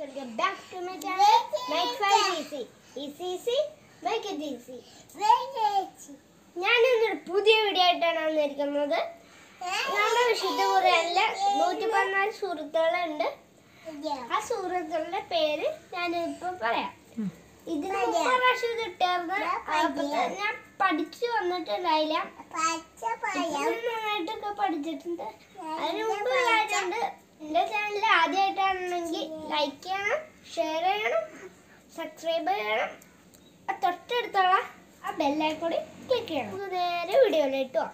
welcome back to my channel. Make fun easy. Easy easy, make it easy. ഞാൻ ഇന്നൊരു പുതിയ video ആയിട്ടാണ് വന്നിരിക്കുന്നത് നമ്മുടെ വിശുദ്ധ കുറയല്ല നൂറ്റി പതിനാല് സുഹൃത്തുക്കളുണ്ട് ആ സുഹൃത്തുക്കളുടെ പേര് ഞാനിപ്പോ പറയാം ഇതിന് മുമ്പ് പ്രാവശ്യം കിട്ടിയായിരുന്നു അപ്പൊ ഞാൻ പഠിച്ചു വന്നിട്ടുണ്ടായില്ല ഇപ്പം നന്നായിട്ടൊക്കെ പഠിച്ചിട്ടുണ്ട് അതിന് മുമ്പ് കാര്യമുണ്ട് എൻ്റെ ചാനൽ ആദ്യമായിട്ടാണെങ്കിൽ ലൈക്ക് ചെയ്യണം ഷെയർ ചെയ്യണം സബ്സ്ക്രൈബ് ചെയ്യണം ആ തൊട്ടടുത്തുള്ള ആ ബെല്ലൈക്കോടി ക്ലിക്ക് ചെയ്യണം നമുക്ക് നേരെ വീഡിയോയിലേക്ക് പോവാം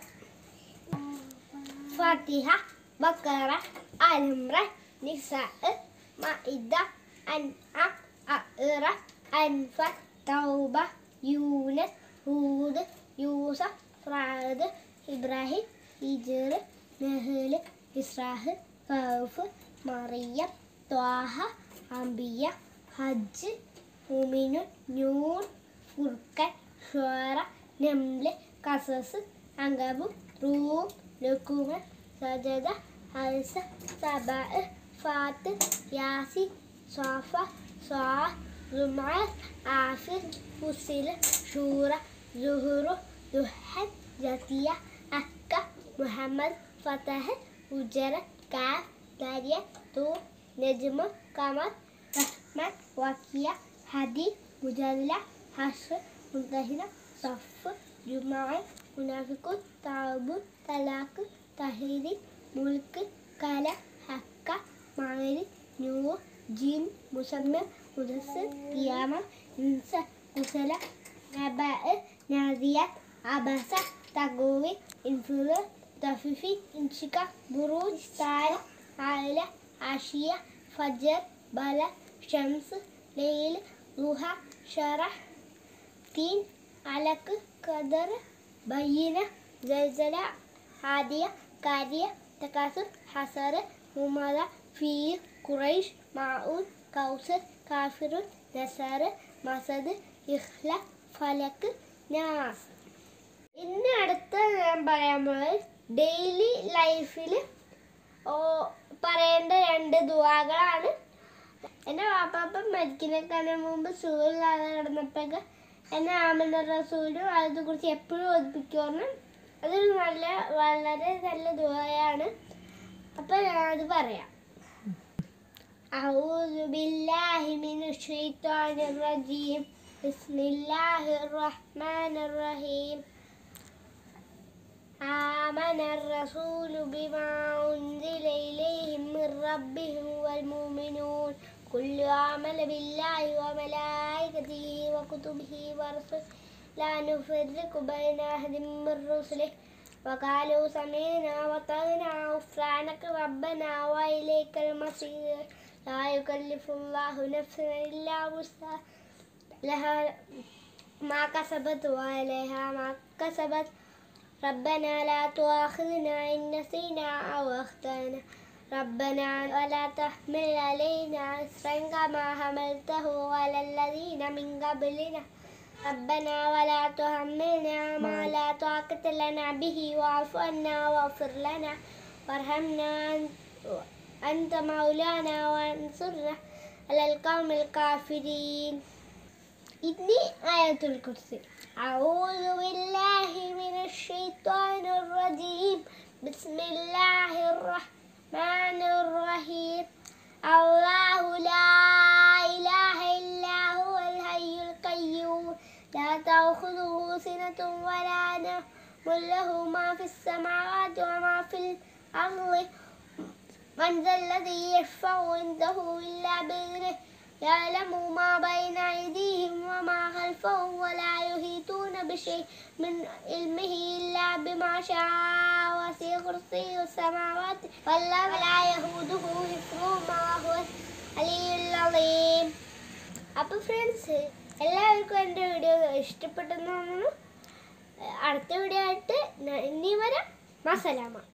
ഫാത്തിഹ ബക്കറ അൽമ്ര നിസാ മഇദ അൻഅം അഇറ അൻഫ തൗബ യൂനസ് ഹൂദ് യൂസഫ് റാദ് ഇബ്രാഹിം ഇജർ നഹ്ല് ഇസ്രാഹ് കൗഫ് മറിയം ത്വാഹ അംബിയ ഹജ്ജ് മുമിനുൻ നൂർ ഫുർക്കൻ ഷുറ നംല് കസസ് അങ്കബു റൂം ലുക്കുമൻ സജദ ഹൽസ സബ ഫാത്ത് യാസി സോഫ സ്വാ സുമാർ ആഫിർ ഫുസിൽ ഷൂറ സുഹുറു ദുഹൻ ജസിയ അക്ക മുഹമ്മദ് ഫതഹ് ഉജറ കാഫ് ദാരിയ തൂർ നജ്മ കമർ റഹ്മാൻ വക്കിയ ഹദി മുജല്ല ഹഷ് മുന്തഹിന സഫ് ജുമാൻ മുനാഫിക്കുൻ താബുൻ തലാഖ് തഹീരി മുൽക്ക് കല ഹക്ക മാരി നൂർ ജിൻ മുസമ്മ മുദസ് കിയാമ ഇൻസ കുസല നബ നാദിയാത്ത് അബസ തഗോവി ഇൻഫുർ തഫിഫി ഇൻഷിക ബുറൂജ് താര ആയില ആഷിയ ഫജർ ബല ഷംസ് ലൈൽ റുഹ ഷറഹ് തീൻ അലക്ക് ഖദർ ബയ്യന ജൽസല ഹാദിയ കാരിയ തകാസുർ ഹസർ മുമദ ഫീർ ഖുറൈഷ് മാഊൻ കൗസർ കാഫിറുൻ നസർ മസദ് ഇഖ്ല ഫലക്ക് നാസ് ഇന്ന് അടുത്ത ഞാൻ പറയാൻ പോകുന്നത് ഡെയിലി ലൈഫിൽ ഓ പറയേണ്ട രണ്ട് ദുവാകളാണ് എൻ്റെ വാപ്പാപ്പ മരിക്കുന്നേക്കാളും മുമ്പ് സൂര്യല്ലാതെ കിടന്നപ്പോഴൊക്കെ എന്നെ ആമന റസൂലും അതിനെക്കുറിച്ച് എപ്പോഴും ഓർപ്പിക്കുമെന്ന് അതൊരു നല്ല വളരെ നല്ല ദുആയാണ് അപ്പം ഞാനത് പറയാം أعوذ بالله من الشيطان الرجيم بسم الله الرحمن الرحيم آمن الرسول بما أنزل إليه من ربه والمؤمنون كل آمن بالله وملائكته وكتبه ورسله لا نفرق بين أحد من رسله وقالوا سمعنا وطعنا غفرانك ربنا وإليك المصير لا يكلف الله نفسا إلا وسعها لها ما كسبت وعليها ما كسبت ربنا لا تؤاخذنا إن نسينا أو أخطأنا ربنا ولا تحمل علينا إصرا كما حملته على الذين من قبلنا ربنا ولا تحملنا ما لا طاقة لنا به واعف عنا واغفر لنا وارحمنا أنت مولانا وانصرنا على القوم الكافرين إني آية الكرسي أعوذ بالله من الشيطان الرجيم بسم الله الرحمن الرحيم الله لا إله إلا هو الحي القيوم لا تأخذه سنة ولا نوم له ما في السماوات وما في الأرض من ذا الذي يشفع عنده إلا بإذنه يعلم ما بين أيديهم وما خلفهم ولا يحيطون بشيء من علمه إلا بما شاء وسع كرسي السماوات والله لا يهوده حفظهما وهو العلي العظيم അപ്പോൾ ഫ്രണ്ട്സ് എല്ലാവർക്കും എൻ്റെ വീഡിയോ ഇഷ്ടപ്പെട്ടെന്ന് തോന്നുന്നു അടുത്ത വീഡിയോ ആയിട്ട് ഇനി വരാം മസലാമ